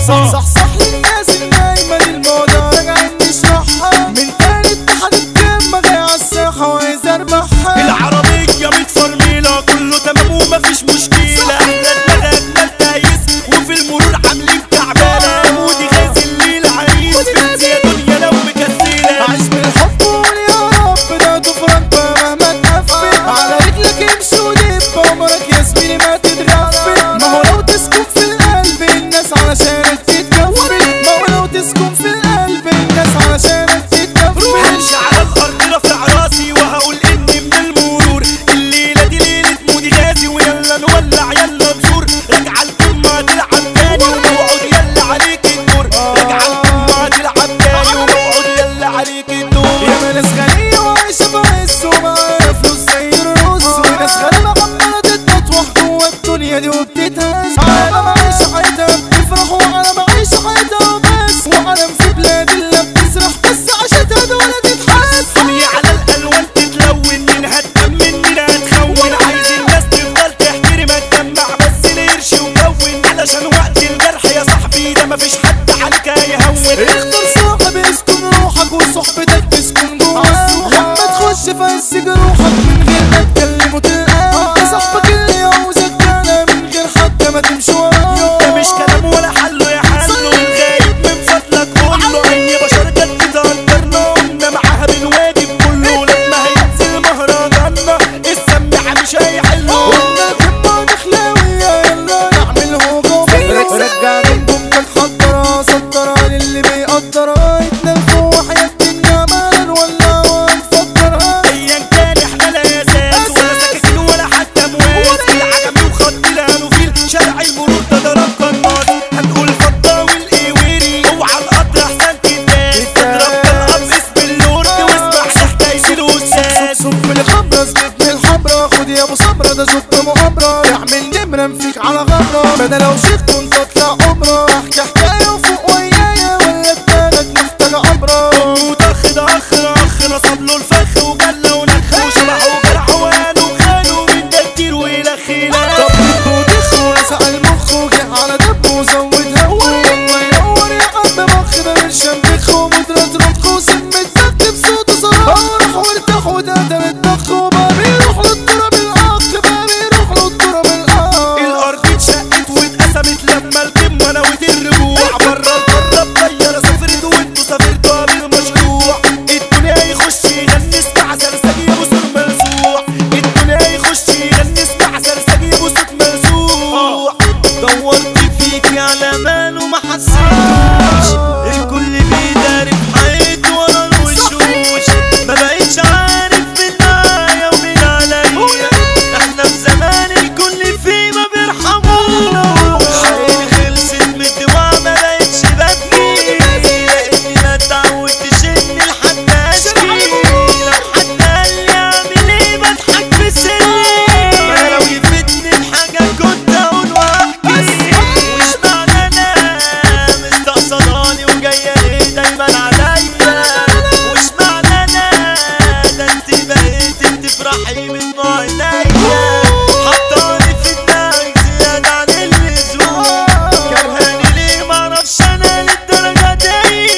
القصة صح صح للناس النايمة دي الموضوع راجعين نشرحها من تاني اتحاد الدم جاي على الساحة وعايز اربحها العربية متفرملة كله تمام ومفيش مشكلة احنا دماغنا التايس وفي المرور عاملين تعبانة مودي غازي الليل عريس بنت يا دنيا لو مكسلة عيش بالحب وقول يا رب ده تفرج مهما تقفل على رجلك امشي ودب عمرك يا زميلي ما تتغفل ما هو لو تسكن في القلب الناس علشانك تتكفل ما هو لو تسكن في القلب الناس علشانك تتكفل همشي على الارض رافع راسي وهقول اني من المرور الليله دي ليله مودي غازي ويلا نولع يلا نزور راجعه القمه تلعب تاني وموعود يلا عليك الدور راجعه القمه تلعب تاني وموعود يلا عليك الدور يا ناس غنية وعايشة بعز ومعاها فلوس زي الرز وناس غلابة عمالة تتنطوح جوا الدنيا دي وبتتهز على معيش حياتها بتفرح وعلى معيش حياتها بس وعالم في بلاد اللي بتسرح بس عشتها دول تتحس دنيا على الالوان تتلون منها تأمن منها تخون عايز الناس تفضل تحترمك تجمع بس القرش وكون علشان وقت الجرح يا صاحبي ده مفيش حد عليك هيهون اختار صاحب يسكن روحك وصحبتك تسكن جواك لما تخش فس جروحك من غير ما تكلمه تلقاه ده صاحبك اللي يعوزك ده من غير حتى ما تمشي وراه ده مش كلام ولا حله يا حله الغايب من فضلك قوله اي بشر جت تقدرنا قلنا معاها بالواجب كله لما هينزل مهرجاننا السماعة مش هيحله قلنا القمة دخلاوية يلا نعمل هجوم رجع من جملك حضرها سطرها للي بيقدرها يتنفوا وحياة الدنيا مالا ولا وهنفكرها ايا كان احنا لا اساس ولا سكاكين ولا حتى امواس العجمي وخط الهانوفيل شارع المرور ده ضرب قناص هنقول فضه والايويري اوعى القطر احسن تداس اضرب بالقط اسم اللورد واسمع حكايه الاستاذ صب الخمرة زبدني الحمرا خد يا ابو سمرة ده زبط مؤامرة يعمل نمرة نفيك على غمرة بدل لو شيخ كنت اطلع عمرة احكي حكاية وفوق ويايا ولا دماغك محتاجة عمرة وطخ ده اخ اخ نصب له الفخ وجله ونخ وشبح وجرح وقال وخانه من ده كتير ويلخينا طب ودخ ولسع المخ وجه على دب وزود هو والله ينور يا عم مخ ده من شمبخ ومدرة رمخ وسم الدك بصوت صراخ راح وارتاح وده ده الدخ وبقى بيروح للتراب الاخ بقى بيروح للتراب الاخ الارض اتشقت واتقسمت لما القمه نوت الرجوع بره القاره بطياره سافرت وانتوا سافرتوا قبل مشروع الدنيا يخش يغني اسمع سرسجي ابو صوت مرزوع الدنيا يخش يغني اسمع سرسجي ابو صوت مرزوع دورت فيك على مال وما حسيتوش الكل بيداري في حيط ورا الوشوش ما بقيتش عارف مين معايا ومين عليا احنا في زمان الكل فيه ما بيرحموش عيني خلصت من الدموع ما بقتش ببكي لاني ما اتعودتش اني لحد اشكي لو حد قال لي اعمل ايه بضحك في سري ما لو يفيدني بحاجه كنت اقول واحكي مش معنى انا مستقصداني وجايه ليه دايما عليا مش معنى انا ده انت بقيتي بتفرحي من نوع عينيا حطاني في دماغك زياده عن اللزوم كرهاني ليه معرفش انا للدرجه دي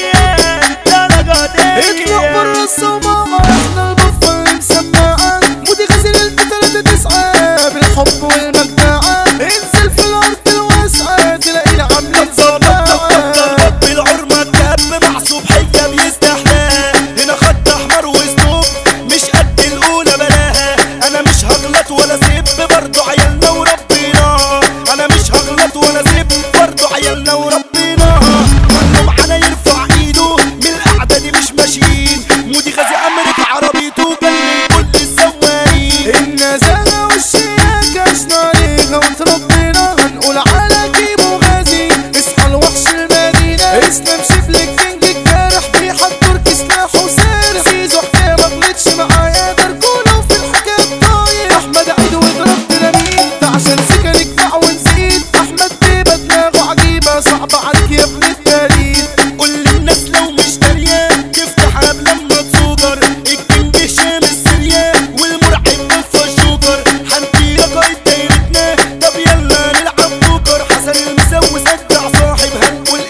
للدرجه دي اطلع برا الصومعة احنا البفة اللي مسمعة مودي غزل البتلاتة تسعة بالحب والمجدعة انزل في الارض الواسعة تلاقينا عاملين صباعة رب العرمة الدب مع صبحية بيستحلاها هنا خط احمر وسنوب مش قد الاولى بلاها انا مش هغلط ولا سيب برضو عيالنا وربينا انا مش هغلط ولا سيب برضو عيالنا وربينا كله معانا يرفع ايده من القعدة دي مش ماشيين مودي غازي امريكا عربيته جنن كل السواقين النزاهة والشياكة عشنا عليها وتربينا هنقول على كيمو غازي اصحى الوحش المدينة اسلام شبلك كينج الجارح بيحضر سلاح وسارح سيزو حكاية ما غلطش معايا ده رجولة وفي الحكاية الطاير احمد عيد وضرب ديناميت ده عشان سكنك دع ونسيت احمد بيبة دماغه عجيبة صعب عليك يا ابن التاريخ قول للناس لو مش دريان تفتح قبل ما تصدر الكينج هشام السريان والمرعب بفا الشوكر حنطيرة قايد دايرتنا طب يلا نلعب بوكر حسن المسوي سجع صاحب هنقول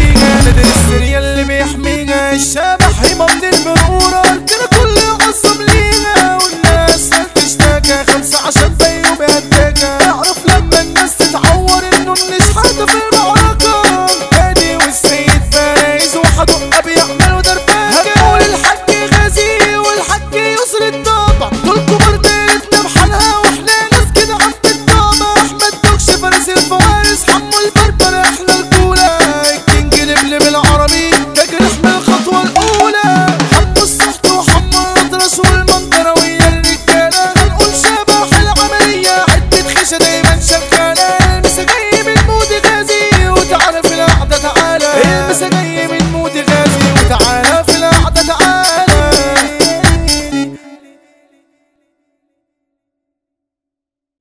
فيها نادر السرية اللي بيحميها الشبح هيما من المرورة قلت له كل قص